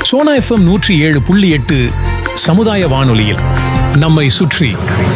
Sona FM நூற்றி ஏழு புள்ளி எட்டு சமுதாய வானொலியில் நம்மை சுற்றி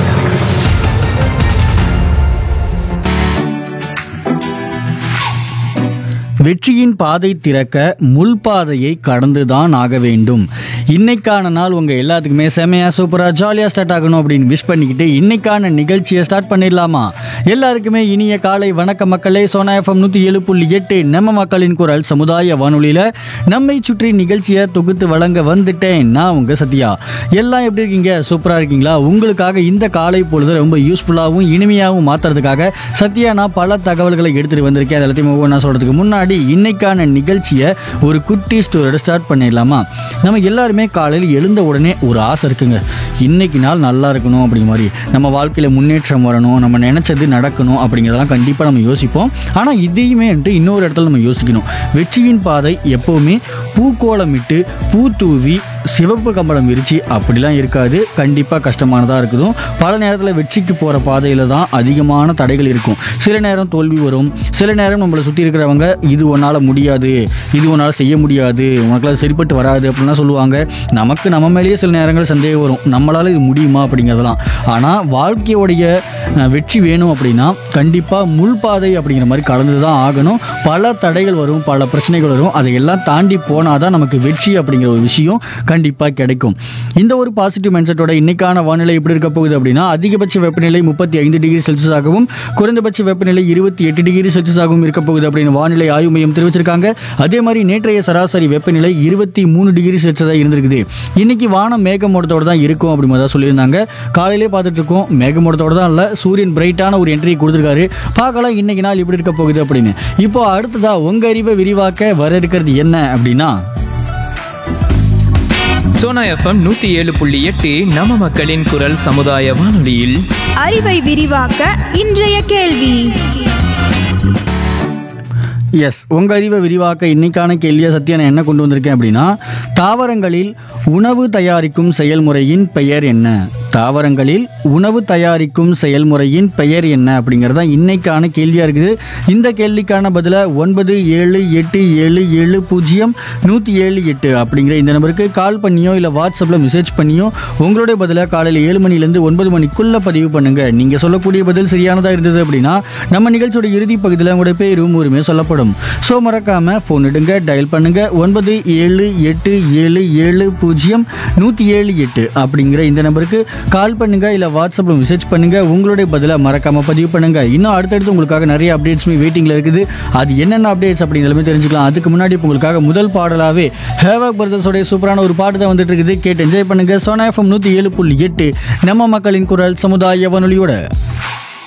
வெற்றியின் பாதை திறக்க முள் பாதையை கடந்துதான் ஆக வேண்டும் இன்னைக்கான நாள் உங்க எல்லாத்துக்குமே செமையா சூப்பரா ஜாலியா ஸ்டார்ட் ஆகணும் அப்படின்னு விஷ் பண்ணிக்கிட்டு இன்னைக்கான நிகழ்ச்சியை ஸ்டார்ட் பண்ணிடலாமா எல்லாருக்குமே இனிய காலை வணக்க மக்களே சோனா எஃப்எம் நூத்தி ஏழு புள்ளி எட்டு நம்ம மக்களின் குரல் சமுதாய வானொலியில நம்மை சுற்றி நிகழ்ச்சியை தொகுத்து வழங்க வந்துட்டேன் நான் உங்க சத்யா எல்லாம் எப்படி இருக்கீங்க சூப்பரா இருக்கீங்களா உங்களுக்காக இந்த காலை பொழுது ரொம்ப யூஸ்ஃபுல்லாகவும் இனிமையாகவும் மாத்துறதுக்காக சத்யா நான் பல தகவல்களை எடுத்துட்டு வந்திருக்கேன் அது எல்லாத்தையும் ஒவ்வொன்றா சொல்றதுக்கு முன்னாடி இன்னைக்கான நிகழ்ச்சியை ஒரு குட்டி ஸ்டோரியோட ஸ்டார்ட் பண்ணிடலாமா நம்ம எல்லாருமே காலையில் எழுந்த உடனே ஒரு ஆசை இருக்குங்க இன்னைக்கு நாள் நல்லா இருக்கணும் அப்படிங்கிற மாதிரி நம்ம வாழ்க்கையில் முன்னேற்றம் வரணும் நம்ம நினைச்சது நடக்கணும் அப்படிங்கிறதெல்லாம் கண்டிப்பாக நம்ம யோசிப்போம் ஆனால் இதையுமே வந்துட்டு இன்னொரு இடத்துல நம்ம யோசிக்கணும் வெற்றியின் பாதை எப்போவுமே பூக்கோளமிட்டு பூ தூவி சிவப்பு கம்பளம் விரிச்சு அப்படிலாம் இருக்காது கண்டிப்பாக கஷ்டமானதாக இருக்குதும் பல நேரத்தில் வெற்றிக்கு போகிற பாதையில் தான் அதிகமான தடைகள் இருக்கும் சில நேரம் தோல்வி வரும் சில நேரம் நம்மளை சுற்றி இருக்கிறவங்க இது உன்னால் முடியாது இது உன்னால் செய்ய முடியாது உனக்குலாம் சரிப்பட்டு வராது அப்படின்லாம் சொல்லுவாங்க நமக்கு நம்ம மேலேயே சில நேரங்கள் சந்தேகம் வரும் நம்மளால் இது முடியுமா அப்படிங்கிறதெல்லாம் ஆனால் வாழ்க்கையோடைய அஹ், வெற்றி வேணும் அப்படின்னா கண்டிப்பாக முள்பாதை அப்படிங்கிற மாதிரி கலந்து தான் ஆகணும் பல தடைகள் வரும் பல பிரச்சனைகள் வரும் அதையெல்லாம் தாண்டி போனால் தான் நமக்கு வெற்றி அப்படிங்கிற ஒரு விஷயம் கண்டிப்பாக கிடைக்கும் இந்த ஒரு பாசிட்டிவ் மைண்ட் செட்டோட இன்னைக்கான வானிலை எப்படி இருக்க போகுது அப்படின்னா அதிகபட்ச வெப்பநிலை முப்பத்தி ஐந்து டிகிரி செல்சியஸ் ஆகவும் குறைந்தபட்ச வெப்பநிலை இருபத்தி எட்டு டிகிரி செல்சியஸ் ஆகவும் இருக்க போகுது அப்படின்னு வானிலை ஆய்வு மையம் தெரிவிச்சிருக்காங்க அதே மாதிரி நேற்றைய சராசரி வெப்பநிலை இருபத்தி மூணு டிகிரி செல்சியஸாக இருந்திருக்குது இன்னைக்கு வானம் மேகமூட்டத்தோட தான் இருக்கும் அப்படி மாதிரி தான் சொல்லியிருந்தாங்க காலையிலே பார்த்துட்டு இருக்கோம் மேகமூட்டத்தோட தான் இல்லை சூரியன் பிரைட்டான ஒரு என்ட்ரி கொடுத்துருக்காரு பார்க்கலாம் இன்னைக்கு நாள் இப்படி இருக்க போகுது அப்படின்னு இப்போ அடுத்ததா உங்க அறிவை விரிவாக்க வர இருக்கிறது என்ன அப்படின்னா சோனா எஃப்எம் நூத்தி ஏழு புள்ளி எட்டு நம்ம மக்களின் குரல் சமுதாய வானொலியில் அறிவை விரிவாக்க இன்றைய கேள்வி எஸ் உங்க அறிவை விரிவாக்க இன்னைக்கான கேள்வியை சத்யா நான் என்ன கொண்டு வந்திருக்கேன் அப்படின்னா தாவரங்களில் உணவு தயாரிக்கும் செயல்முறையின் பெயர் என்ன தாவரங்களில் உணவு தயாரிக்கும் செயல்முறையின் பெயர் என்ன அப்படிங்கிறது தான் இன்னைக்கான கேள்வியாக இருக்குது இந்த கேள்விக்கான பதிலை ஒன்பது ஏழு எட்டு ஏழு ஏழு பூஜ்ஜியம் நூற்றி ஏழு எட்டு அப்படிங்கிற இந்த நம்பருக்கு கால் பண்ணியோ இல்லை வாட்ஸ்அப்பில் மெசேஜ் பண்ணியோ உங்களுடைய பதிலை காலையில் ஏழு மணிலேருந்து ஒன்பது மணிக்குள்ளே பதிவு பண்ணுங்கள் நீங்கள் சொல்லக்கூடிய பதில் சரியானதாக இருந்தது அப்படின்னா நம்ம நிகழ்ச்சியோட இறுதி பகுதியில் உங்களுடைய பேரும் ஊருமே சொல்லப்படும் ஸோ மறக்காமல் ஃபோன் எடுங்க டயல் பண்ணுங்க ஒன்பது ஏழு எட்டு ஏழு ஏழு பூஜ்ஜியம் நூற்றி ஏழு எட்டு அப்படிங்கிற இந்த நம்பருக்கு கால் பண்ணுங்க இல்லை வாட்ஸ்அப்பில் மெசேஜ் பண்ணுங்க உங்களுடைய பதிலை மறக்காமல் பதிவு பண்ணுங்க இன்னும் அடுத்தடுத்து உங்களுக்காக நிறைய அப்டேட்ஸுமே வெயிட்டிங்கில் இருக்குது அது என்னென்ன அப்டேட்ஸ் அப்படிங்கிறதுமே தெரிஞ்சுக்கலாம் அதுக்கு முன்னாடி இப்போ உங்களுக்காக முதல் பாடலாகவே ஹேவாக் பிரதர்ஸோடைய சூப்பரான ஒரு பாட்டு தான் வந்துட்டு இருக்குது கேட்டு என்ஜாய் பண்ணுங்க சோனா எஃப்எம் நூற்றி ஏழு புள்ளி எட்டு நம்ம மக்களின் குரல் சமுதாய வானொலியோட